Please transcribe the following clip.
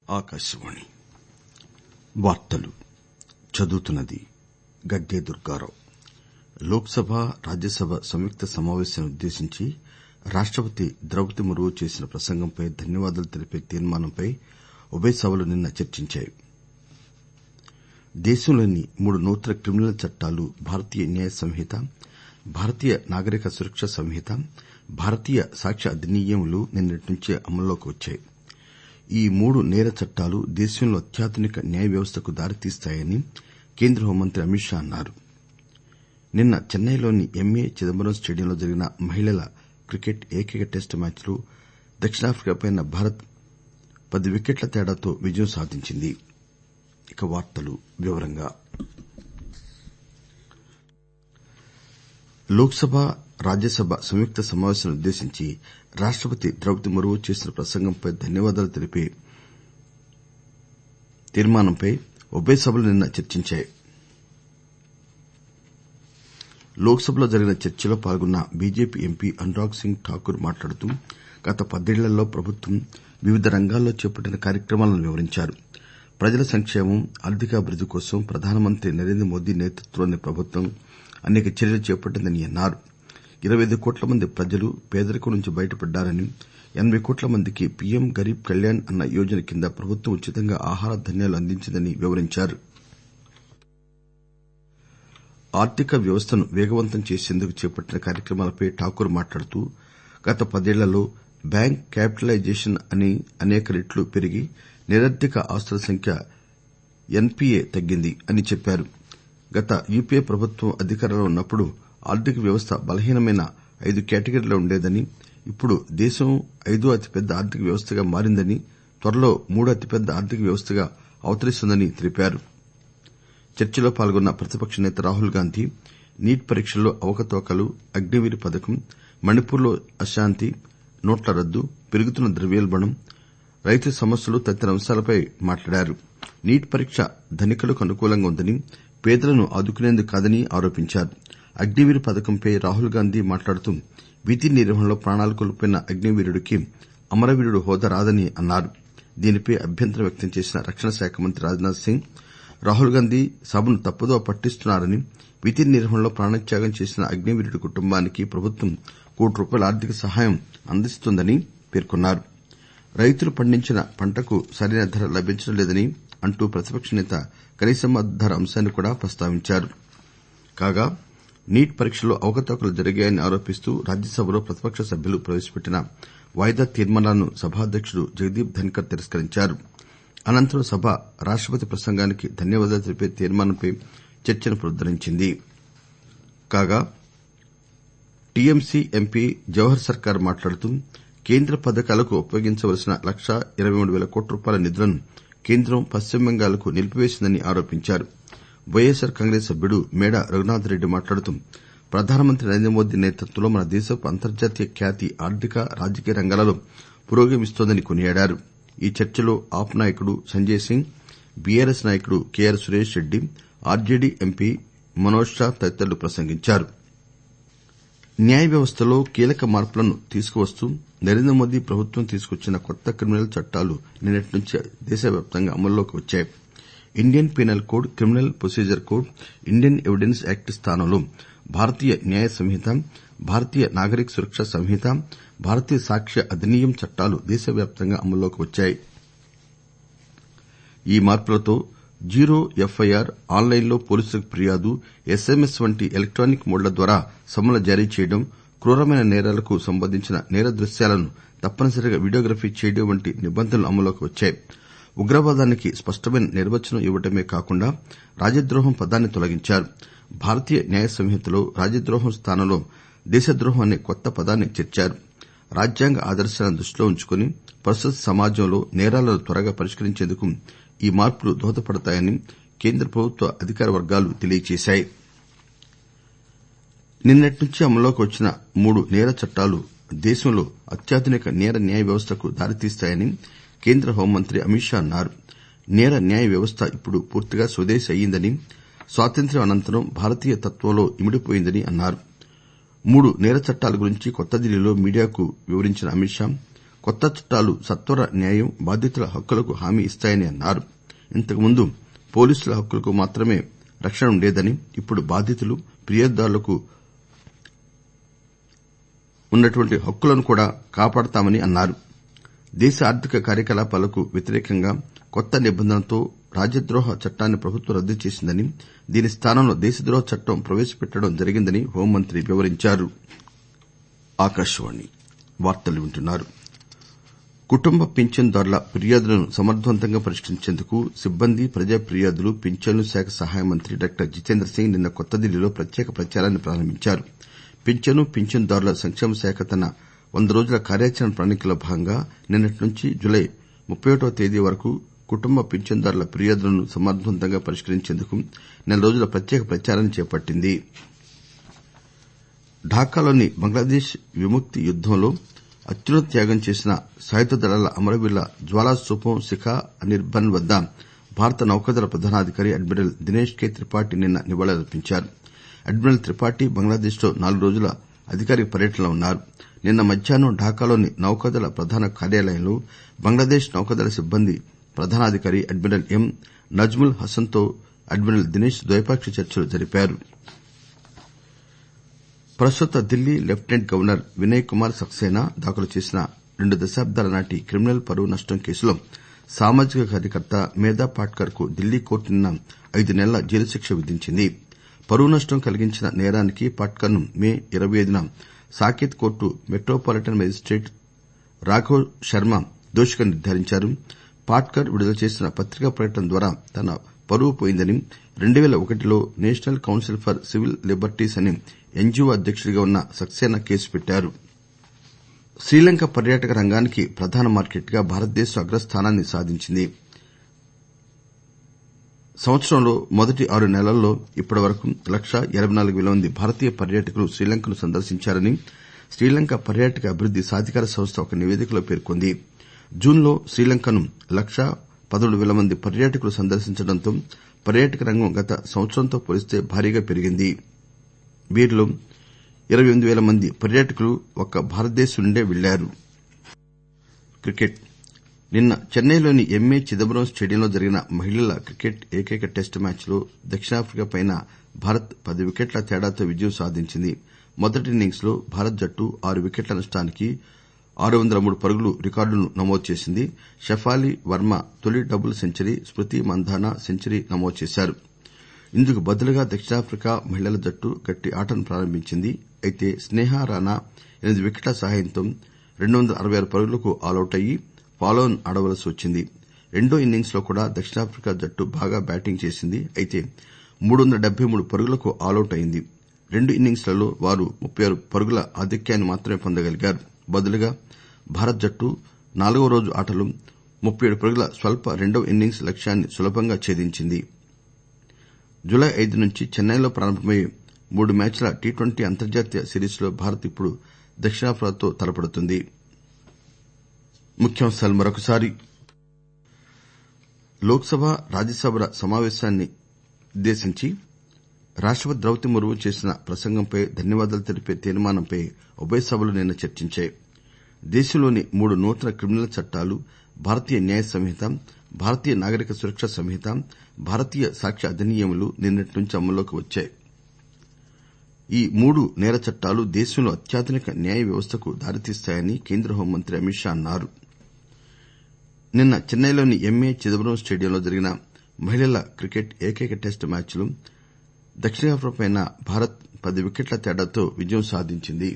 ఆకాశవాణి వార్తలు చదువుతున్నది గద్దె దుర్గారావు లోక్ సభ రాజ్యసభ సంయుక్త సమావేశాన్నుద్దేశించి రాష్టపతి ద్రౌపది ముర్ము చేసిన ప్రసంగంపై ధన్యవాదాలు తెలిపే తీర్మానంపై ఉభయ సభలు నిన్న చర్చించాయి దేశంలోని మూడు నూతన క్రిమినల్ చట్టాలు భారతీయ న్యాయ సంహిత భారతీయ నాగరిక సురక్ష సంహిత భారతీయ సాక్ష్య అధినియంలు నిన్నటి నుంచి అమల్లోకి వచ్చాయి ఈ మూడు నేర చట్టాలు దేశంలో అత్యాధునిక న్యాయ వ్యవస్థకు దారితీస్తాయని కేంద్ర హోంమంత్రి అమిత్ షా అన్నారు నిన్న చెన్నైలోని ఎంఏ చిదంబరం స్టేడియంలో జరిగిన మహిళల క్రికెట్ ఏకైక టెస్టు మ్యాచ్లో దక్షిణాఫ్రికాపై భారత్ పది వికెట్ల తేడాతో విజయం సాధించింది లోక్ సభ రాజ్యసభ సంయుక్త సమావేశాన్నుద్దేశించి రాష్టపతి ద్రౌపది ముర్ము చేసిన ప్రసంగంపై ధన్యవాదాలు తెలిపే తీర్మానంపై ఉభయ సభలు నిన్న చర్చించాయి లోక్ సభలో జరిగిన చర్చలో పాల్గొన్న బీజేపీ ఎంపీ అనురాగ్ సింగ్ ఠాకూర్ మాట్లాడుతూ గత పదేళ్లలో ప్రభుత్వం వివిధ రంగాల్లో చేపట్టిన కార్యక్రమాలను వివరించారు ప్రజల సంక్షేమం ఆర్థికాభివృద్ది కోసం ప్రధానమంత్రి నరేంద్ర మోదీ నేతృత్వంలోని ప్రభుత్వం అనేక చర్యలు చేపట్టిందని అన్నారు ఇరవై ఐదు కోట్ల మంది ప్రజలు పేదరికం నుంచి బయటపడ్డారని ఎనబై కోట్ల మందికి పీఎం గరీబ్ కళ్యాణ్ అన్న యోజన కింద ప్రభుత్వం ఉచితంగా ఆహార ధాన్యాలు అందించిందని వివరించారు ఆర్థిక వ్యవస్థను వేగవంతం చేసేందుకు చేపట్టిన కార్యక్రమాలపై ఠాకూర్ మాట్లాడుతూ గత పదేళ్లలో బ్యాంక్ క్యాపిటలైజేషన్ అనేక రెట్లు పెరిగి నిరర్థక ఆస్తుల సంఖ్య ఎన్పీఏ తగ్గింది అని చెప్పారు గత యూపీఏ ప్రభుత్వం అధికారంలో ఉన్నప్పుడు ఆర్థిక వ్యవస్థ బలహీనమైన ఐదు కేటగిరీల్లో ఉండేదని ఇప్పుడు దేశం ఐదో అతిపెద్ద ఆర్థిక వ్యవస్థగా మారిందని త్వరలో మూడో అతిపెద్ద ఆర్థిక వ్యవస్థగా అవతరిస్తుందని తెలిపారు చర్చలో పాల్గొన్న ప్రతిపక్ష నేత రాహుల్ గాంధీ నీట్ పరీక్షల్లో అవకతవకలు అగ్నివీర్ పథకం మణిపూర్లో అశాంతి నోట్ల రద్దు పెరుగుతున్న ద్రవ్యోల్బణం రైతు సమస్యలు తదితర అంశాలపై మాట్లాడారు నీట్ పరీక్ష ధనికులకు అనుకూలంగా ఉందని పేదలను ఆదుకునేందుకు కాదని ఆరోపించారు అగ్నివీర్ పథకంపై రాహుల్ గాంధీ మాట్లాడుతూ విధి నిర్వహణలో ప్రాణాలు కోల్పోయిన అగ్నివీరుడికి అమరవీరుడు హోదా రాదని అన్నారు దీనిపై అభ్యంతరం వ్యక్తం చేసిన రక్షణ శాఖ మంత్రి రాజ్నాథ్ సింగ్ రాహుల్ గాంధీ సభను తప్పుదోవ పట్టిస్తున్నారని విధి నిర్వహణలో ప్రాణత్యాగం చేసిన అగ్నివీరుడి కుటుంబానికి ప్రభుత్వం కోటి రూపాయల ఆర్థిక సహాయం అందిస్తోందని పేర్కొన్నారు రైతులు పండించిన పంటకు సరైన ధర లభించడం లేదని అంటూ ప్రతిపక్ష నేత కనీస మద్దతు ధర అంశాన్ని కూడా ప్రస్తావించారు కాగా నీట్ పరీక్షల్లో అవకతవకలు జరిగాయని ఆరోపిస్తూ రాజ్యసభలో ప్రతిపక్ష సభ్యులు ప్రవేశపెట్టిన వాయిదా తీర్మానాలను సభాధ్యకుడు జగదీప్ ధన్కర్ తిరస్కరించారు అనంతరం సభ రాష్టపతి ప్రసంగానికి ధన్యవాదాలు తెలిపే తీర్మానంపై చర్చను పునరుద్దరించింది కాగా టీఎంసీ ఎంపీ జవహర్ సర్కార్ మాట్లాడుతూ కేంద్ర పథకాలకు ఉపయోగించవలసిన లక్షా ఇరవై మూడు పేల కోట్ల రూపాయల నిధులను కేంద్రం పశ్చిమ బెంగాల్కు నిలిపివేసిందని ఆరోపించారు వైఎస్సార్ కాంగ్రెస్ సభ్యుడు మేడ రఘునాథరెడ్డి మాట్లాడుతూ ప్రధానమంత్రి నరేంద్ర మోదీ నేతృత్వంలో మన దేశపు అంతర్జాతీయ ఖ్యాతి ఆర్థిక రాజకీయ రంగాలలో పురోగమిస్తోందని కొనియాడారు ఈ చర్చలో ఆప్ నాయకుడు సంజయ్ సింగ్ బీఆర్ఎస్ నాయకుడు K R Suresh Reddy RJD MP Manoj Shah తదితరులు ప్రసంగించారు న్యాయ వ్యవస్థలో కీలక మార్పులను తీసుకువస్తూ నరేంద్ర మోదీ ప్రభుత్వం తీసుకొచ్చిన కొత్త క్రిమినల్ చట్టాలు నిన్నటి నుంచి దేశవ్యాప్తంగా అమల్లోకి వచ్చాయి Indian penal code criminal procedure code Indian evidence act స్థానంలో భారతీయ న్యాయ సంహిత భారతీయ నాగరిక సురక్ష సంహిత భారతీయ సాక్ష్య అధినియం చట్టాలు దేశవ్యాప్తంగా అమల్లోకి వచ్చాయి ఈ మార్పులతో జీరో ఎఫ్ఐఆర్ ఆన్లైన్లో పోలీసులకు ఫిర్యాదు ఎస్ఎంఎస్ వంటి ఎలక్టానిక్ మోడ్ల ద్వారా సమన్లు జారీ చేయడం క్రూరమైన నేరాలకు సంబంధించిన నేర దృశ్యాలను తప్పనిసరిగా వీడియోగ్రఫీ చేయడం వంటి నిబంధనలు అమల్లోకి వచ్చాయి ఉగ్రవాదానికి స్పష్టమైన నిర్వచనం ఇవ్వడమే కాకుండా రాజద్రోహం పదాన్ని తొలగించారు భారతీయ న్యాయ సంహితలో రాజద్రోహం స్థానంలో దేశద్రోహం అనే కొత్త పదాన్ని చేర్చారు రాజ్యాంగ ఆదర్శాలను దృష్టిలో ఉంచుకుని ప్రస్తుత సమాజంలో నేరాలను త్వరగా పరిష్కరించేందుకు ఈ మార్పులు దోహదపడతాయని కేంద్ర ప్రభుత్వ అధికార వర్గాలు తెలియజేశాయి నిన్నటి నుంచి అమల్లోకి వచ్చిన మూడు నేర చట్టాలు దేశంలో అత్యాధునిక నేర న్యాయ వ్యవస్థకు దారితీస్తాయని కేంద్ర హోంమంత్రి అమిత్ షా అన్నారు నేర న్యాయ వ్యవస్థ ఇప్పుడు పూర్తిగా స్వదేశీ అయ్యిందని స్వాతంత్ర్యం అనంతరం భారతీయ తత్వంలో ఇమిడిపోయిందని అన్నారు మూడు నేర చట్టాల గురించి కొత్త ఢిల్లీలో మీడియాకు వివరించిన అమిత్ షా కొత్త చట్టాలు సత్వర న్యాయం బాధితుల హక్కులకు హామీ ఇస్తాయని అన్నారు ఇంతకుముందు పోలీసుల హక్కులకు మాత్రమే రక్షణ ఉండేదని ఇప్పుడు బాధితులు ఫిర్యాదుదారులకు ఉన్నటువంటి హక్కులను కూడా కాపాడతామని అన్నారు దేశ ఆర్థిక కార్యకలాపాలకు వ్యతిరేకంగా కొత్త నిబంధనలతో రాజ్యద్రోహ చట్టాన్ని ప్రభుత్వం రద్దు చేసిందని దీని స్థానంలో దేశద్రోహ చట్టం ప్రవేశపెట్టడం జరిగిందని హోంమంత్రి వివరించారు కుటుంబ పింఛనుదారుల ఫిర్యాదులను సమర్దవంతంగా పరిష్కరించేందుకు సిబ్బంది ప్రజా ఫిర్యాదులు పింఛన్లు శాఖ సహాయ మంత్రి డాక్టర్ జితేంద్ర సింగ్ నిన్న కొత్తదిల్లీలో ప్రత్యేక ప్రచారాన్ని ప్రారంభించారు పింఛను పింఛనుదారుల సంక్షేమ శాఖ తన వంద రోజుల కార్యాచరణ ప్రణాళికలో భాగంగా నిన్నటి నుంచి జులై ముప్పయ్యో తేదీ వరకు కుటుంబ పింఛనుదారుల ఫిర్యాదులను సమర్దవంతంగా పరిష్కరించేందుకు నెల రోజుల ప్రత్యేక ప్రచారాన్ని చేపట్టింది ఢాకాలోని బంగ్లాదేశ్ విముక్తి యుద్దంలో అత్యున్నత త్యాగం చేసిన సాయుధ దళాల అమరవీరుల జ్వాలాస్తూపం శిఖా అనిర్బన్ వద్ద భారత నౌకాదళ ప్రధానాధికారి అడ్మిరల్ దినేష్ కే త్రిపాఠి నిన్న నివాళులర్పించారు అడ్మిరల్ త్రిపాఠి బంగ్లాదేశ్ లో నాలుగు రోజుల అధికారిక పర్యటనలో ఉన్నారు నిన్న మధ్యాహ్నం ఢాకాలోని నౌకాదళ ప్రధాన కార్యాలయంలో బంగ్లాదేశ్ నౌకాదళ సిబ్బంది ప్రధానాధికారి అడ్మిరల్ ఎం నజ్ముల్ హసన్ తో అడ్మిరల్ దినేష్ ద్వైపాక్షిక చర్చలు జరిపారు ప్రస్తుత ఢిల్లీ లెప్టినెంట్ గవర్నర్ వినయ్ కుమార్ సక్సేనా దాఖలు చేసిన రెండు దశాబ్దాల నాటి క్రిమినల్ పరువు నష్టం కేసులో సామాజిక కార్యకర్త మేధా పాట్కర్ కు ఢిల్లీ కోర్టు నిన్న ఐదు నెలల జైలు శిక్ష విధించింది పరువు నష్టం కలిగించిన నేరానికి పాట్కర్ ను మే ఇరవై ఐదున Saket court metropolitan magistrate Raghav Sharma దోషిగా నిర్దారించారు పాట్కర్ విడుదల చేసిన పత్రికా ప్రకటన ద్వారా తన పరువు పోయిందని రెండు పేల ఒకటిలో national council for civil liberties అనే ఎన్జీఓ అధ్యకుడిగా ఉన్న సక్సేనా కేసు పెట్టారు శ్రీలంక పర్యాటక రంగానికి ప్రధాన మార్కెట్ గా భారతదేశం అగ్రస్థానాన్ని సాధించింది సంవత్సరంలో మొదటి ఆరు నెలల్లో ఇప్పటివరకు లక్షా ఎనబై నాలుగు పేల మంది భారతీయ పర్యాటకులు శ్రీలంకను సందర్శించారని శ్రీలంక పర్యాటక అభివృద్ది సాధికార సంస్థ ఒక నివేదికలో పేర్కొంది జూన్ లో శ్రీలంకను లక్షా పదమూడు పేల మంది పర్యాటకులు సందర్శించడంతో పర్యాటక రంగం గత సంవత్సరంతో పోలిస్తే భారీగా పెరిగింది వీరిలో ఇరవై ఎనిమిది పేల మంది పర్యాటకులు ఒక్క భారతదేశం నుండే వెళ్లారు నిన్న చెన్నైలోని ఎంఏ చిదంబరం స్టేడియంలో జరిగిన మహిళల క్రికెట్ ఏకైక టెస్టు మ్యాచ్ లో దక్షిణాఫ్రికాపై భారత్ పది వికెట్ల తేడాతో విజయం సాధించింది మొదటి ఇన్నింగ్స్ లో భారత్ జట్టు ఆరు వికెట్ల నష్టానికి ఆరు వందల మూడు పరుగుల రికార్డును నమోదు చేసింది షెఫాలీ వర్మ తొలి double century Smriti Mandhana century నమోదు చేశారు ఇందుకు బదులుగా దక్షిణాఫ్రికా మహిళల జట్టు గట్టి ఆటను ప్రారంభించింది అయితే స్నేహ రాణా ఎనిమిది వికెట్ల సహాయంతో రెండు వందల అరవై ఆరు పరుగులకు ఆలౌట్ అయ్యి ఫాలోఆన్ ఆడవలసి వచ్చింది రెండో ఇన్నింగ్స్ లో కూడా దక్షిణాఫ్రికా జట్టు బాగా బ్యాటింగ్ చేసింది అయితే మూడు వందల డెబ్బై మూడు పరుగులకు ఆలౌట్ అయింది రెండు ఇన్నింగ్స్ లలో వారు ముప్పై ఆరు పరుగుల ఆధిక్యాన్ని మాత్రమే పొందగలిగారు బదులుగా భారత్ జట్టు నాలుగో రోజు ఆటలో ముప్పై ఏడు పరుగుల స్వల్ప రెండవ ఇన్నింగ్స్ లక్ష్యాన్ని సులభంగా ఛేదించింది జులై ఐదు నుంచి చెన్నైలో ప్రారంభమయ్యే మూడు మ్యాచ్ల టీ ట్వంటీ అంతర్జాతీయ సిరీస్ లో భారత్ ఇప్పుడు దక్షిణాఫ్రికాతో తలపడుతుంది లోక్ సభ రాజ్యసభల సమావేశాన్నుద్దేశించి రాష్టపతి ద్రౌపది ముర్ము చేసిన ప్రసంగంపై ధన్యవాదాలు తెలిపే తీర్మానంపై ఉభయ సభలు నిన్న చర్చించాయి దేశంలోని మూడు నూతన క్రిమినల్ చట్టాలు భారతీయ న్యాయ సంహిత భారతీయ నాగరిక సురక్ష సంహిత భారతీయ సాక్ష్య అధినియమాలు నిన్నటి నుంచి అమల్లోకి వచ్చాయి ఈ మూడు నేర చట్టాలు దేశంలో అత్యాధునిక న్యాయ వ్యవస్థకు దారితీస్తాయని కేంద్ర హోంమంత్రి అమిత్ షా అన్నారు నిన్న చెన్నైలోని ఎంఏ చిదంబరం స్టేడియంలో జరిగిన మహిళల క్రికెట్ ఏకైక టెస్టు మ్యాచ్ లో దక్షిణాఫ్రికాపై భారత్ పది వికెట్ల తేడాతో విజయం సాధించింది